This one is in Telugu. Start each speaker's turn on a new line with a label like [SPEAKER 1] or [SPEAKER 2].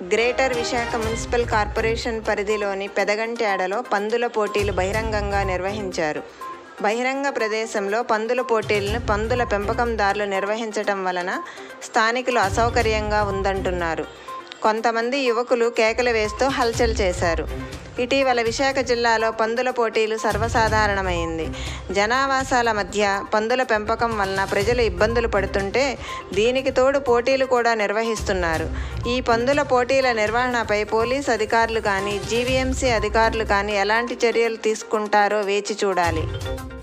[SPEAKER 1] గ్రేటర్ విశాఖ మున్సిపల్ కార్పొరేషన్ పరిధిలోని పెదగంట్యాడలో పందుల పోటీలు బహిరంగంగా నిర్వహించారు బహిరంగ ప్రదేశంలో పందుల పోటీలను పందుల పెంపకందారులు నిర్వహించటం వలన స్థానికులు అసౌకర్యంగా ఉందంటున్నారు కొంతమంది యువకులు కేకలు వేస్తూ హల్చల్ చేశారు ఇటీవల విశాఖ జిల్లాలో పందుల పోటీలు సర్వసాధారణమైంది జనావాసాల మధ్య పందుల పెంపకం వలన ప్రజలు ఇబ్బందులు పడుతుంటే దీనికి తోడు పోటీలు కూడా నిర్వహిస్తున్నారు ఈ పందుల పోటీల నిర్వహణపై పోలీస్ అధికారులు కానీ జీవీఎంసీ అధికారులు కానీ ఎలాంటి చర్యలు తీసుకుంటారో వేచి చూడాలి